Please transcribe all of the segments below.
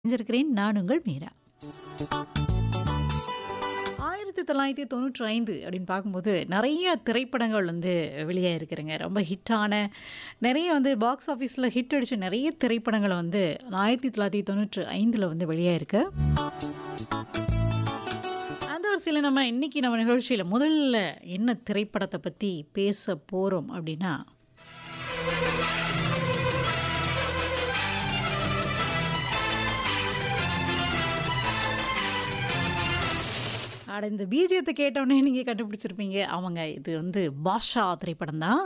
செஞ்சிருக்கிறேன் நான் உங்கள் மீரா. 1995 அப்படின்னு பார்க்கும்போது, நெறைய திரைப்படங்கள் வந்து வெளியாகிருக்குதுங்க. ரொம்ப ஹிட்டான நெறைய வந்து பாக்ஸ் ஆஃபீஸில ஹிட் அடிச்ச நெறைய திரைப்படங்கள் வந்து 1995ல வந்து வெளியாயிருக்கு. அந்த வரிசையில நம்ம இன்னைக்கு நம்ம நிகழ்ச்சியில முதல்ல என்ன திரைப்படத்த பத்தி பேச போறோம் அப்படின்னா அட இந்த பீஜியத்த கேட்டோனே நீங்க கண்டுபிடிச்சிருப்பீங்க. ஆமாங்க. இது வந்து பாஷா திரைப்படம் தான்.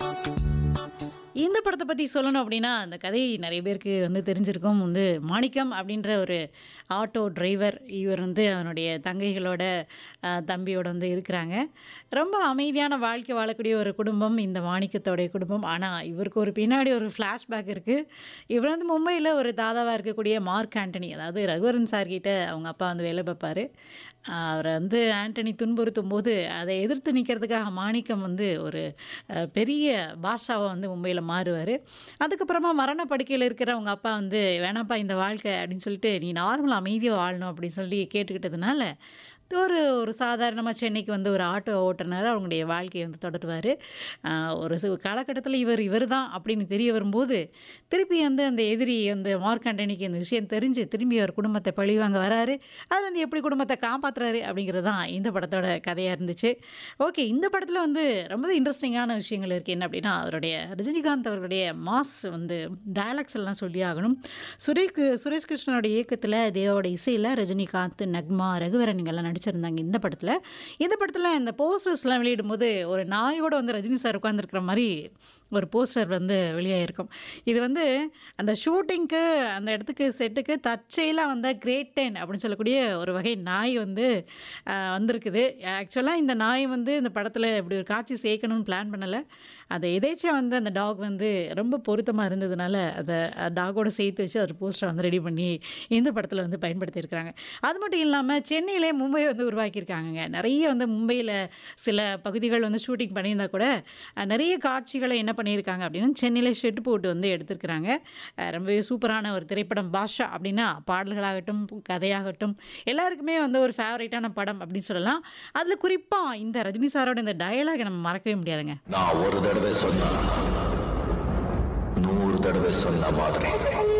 இந்த படத்த பத்தி சொல்லணும் அப்படின்னா, அந்த கதை நெறைய பேருக்கு வந்து தெரிஞ்சிருக்கும். வந்து மாணிக்கம் அப்படின்ற ஒரு ஆட்டோ டிரைவர். இவர் வந்து அவனுடைய தங்கைகளோட அ தம்பியோட வந்து இருக்கிறாங்க. ரொம்ப அமைதியான வாழ்க்கை வாழக்கூடிய ஒரு குடும்பம் இந்த மாணிக்கத்தோடைய குடும்பம். ஆனா, இவருக்கு ஒரு பின்னாடி ஒரு ஃப்ளாஷ்பேக் இருக்கு. இவர் வந்து மும்பையில ஒரு தாதாவா இருக்கக்கூடிய மார்க் ஆண்டனி, அதாவது ரகுவரன் சார் கிட்ட அவங்க அப்பா வந்து வேலை பார்ப்பாரு. அவர வந்து ஆண்டனி துன்புறுத்தும்போது, அதை எதிர்த்து நிக்கிறதுக்காக மாணிக்கம் வந்து ஒரு அ பெரிய பாஷாவா வந்து மும்பையில மாறுவாரு. அதுக்கப்புறமா மரண படுக்கையில இருக்கிற அவங்க அப்பா வந்து, "வேணாம்ப்பா இந்த வாழ்க்கை" அப்படின்னு சொல்லிட்டு, "நீ நார்மலா அமைதியா வாழணும்" அப்படின்னு சொல்லி கேட்டுக்கிட்டதுனால, ஒரு ஒரு சாதாரணமா சென்னைக்கு வந்து ஒரு ஆட்டோ ஓட்டுநரா அவங்களுடைய வாழ்க்கைய வந்து தொடருவாரு. அ ஒரு சு காலகட்டத்தில இவர் இவர் தான் அப்படின்னு தெரிய வரும்போது, திருப்பி வந்து அந்த எதிரி வந்து மார்க் ஆண்டனிக்கு இந்த விஷயம் தெரிஞ்சு, திரும்பி அவர் குடும்பத்த பழிவாங்க வராரு. அதுல வந்து எப்படி குடும்பத்த காப்பாத்துறாரு அப்படிங்கிறது தான் இந்த படத்தோட கதையா இருந்துச்சு. ஓகே. இந்த படத்துல வந்து ரொம்பவே இன்ட்ரஸ்டிங்கான விஷயங்கள் இருக்கு. என்ன அப்படின்னா, அவருடைய ரஜினிகாந்த் அவர்களுடைய மாஸ் வந்து டயலாக்ஸ் எல்லாம் சொல்லியே ஆகணும். சுரேக் சுரேஷ் கிருஷ்ணனோட இயக்கத்தில, தேவாவோட இசையில ரஜினிகாந்த், நக்மா, ரகுவரன் இவங்கலாம் நடிச்சிருந்தாங்க இந்த படத்துல. இந்த படத்துல இந்த போஸ்டர்ஸ்லாம் வெளியிடும்போது, ஒரு நாயோட வந்து ரஜினி சார் உட்கார்ந்திருக்கிற மாரி ஒரு போஸ்டர் வந்து வெளியாகிருக்கும். இது வந்து அந்த ஷூட்டிங்க்கு அந்த இடத்துக்கு செட்டுக்கு தற்செயலா வந்த கிரேட் டேன் அப்படின்னு சொல்லக்கூடிய ஒரு வகை நாய் வந்து அ வந்திருக்குது. ஆக்சுவலா இந்த நாய் வந்து இந்த படத்துல இப்படி ஒரு காட்சி சேர்க்கணும்னு பிளான் பண்ணல. அது எதேர்ச்சையா வந்து அந்த டாக் வந்து ரொம்ப பொருத்தமா இருந்ததுனால, அத டாகோட சேர்த்து வச்சு ஒரு போஸ்டர வந்து ரெடி பண்ணி இந்த படத்துல வந்து பயன்படுத்தியிருக்கிறாங்க. அது மட்டும் இல்லாம சென்னையிலே மும்பை வந்து உருவாக்கியிருக்காங்கங்க. நெறைய வந்து மும்பையில சில பகுதிகள் வந்து ஷூட்டிங் பண்ணியிருந்தா கூட, அ நெறைய காட்சிகள என்ன பண்ணியிருக்காங்க அப்படின்னா, சென்னையில ஷெட் போட்டு வந்து எடுத்திருக்கிறாங்க. அ ரொம்பவே சூப்பரான ஒரு திரைப்படம் பாஷா அப்படின்னா, பாடல்களாகட்டும், கதையாகட்டும் எல்லாருக்குமே வந்து ஒரு ஃபேவரைட்டான படம் அப்படின்னு சொல்லலாம். அதுல குறிப்பா இந்த ரஜினி சாரோட இந்த டயலாக்க நம்ம மறக்கவே முடியாதுங்க. நான் ஒரு தடவை சொன்னா நூறு தடவை சொன்ன மாதிரி